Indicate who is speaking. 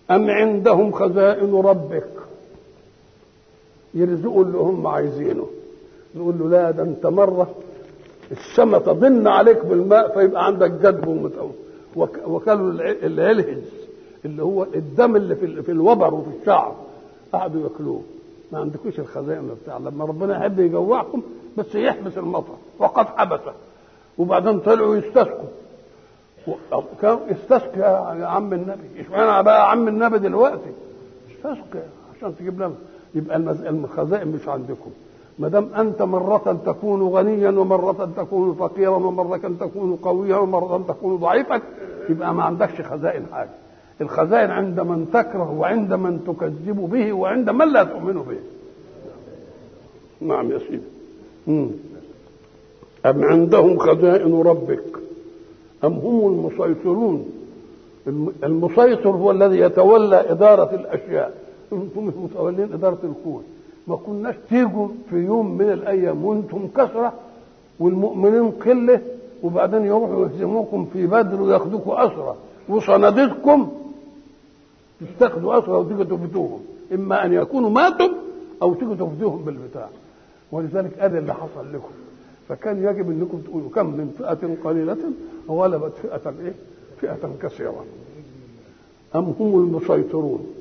Speaker 1: أم عندهم خزائن ربك يرزقوا اللي هم عايزينه نقول له لا ده انت مرة السماء تضن عليك بالماء فيبقى عندك جدب ومتقوم وكانوا العلهز اللي هو الدم اللي في, في الوبر وفي الشعر قعدوا ياكلوه ما عندكوش الخزائن بتاع لما ربنا يحب يجوعكم بس يحبس المطر وقد حبسه وبعدين طلعوا يستسقوا كان استسقى يا عم النبي اشمعنى بقى عم النبي دلوقتي استسقى عشان تجيب لنا يبقى الخزائن مش عندكم ما دام انت مرة تكون غنيا ومرة تكون فقيرا ومرة تكون قويا ومرة تكون ضعيفا يبقى ما عندكش خزائن حاجة الخزائن عند من تكره وعند من تكذب به وعند من لا تؤمن به نعم يا سيدي مم. أم عندهم خزائن ربك أم هم المسيطرون المسيطر هو الذي يتولى إدارة الأشياء أنتم متولين إدارة الكون ما كناش تيجوا في يوم من الأيام وأنتم كثرة والمؤمنين قلة وبعدين يروحوا يهزموكم في بدر وياخدوكم أسرى وصناديقكم تستخدوا أسرى وتيجوا تفدوهم إما أن يكونوا ماتوا أو تيجوا تفدوهم بالبتاع ولذلك هذا اللي حصل لكم فكان يجب انكم تقولوا كم من فئة قليلة غلبت فئة ايه؟ فئة كثيرة أم هم المسيطرون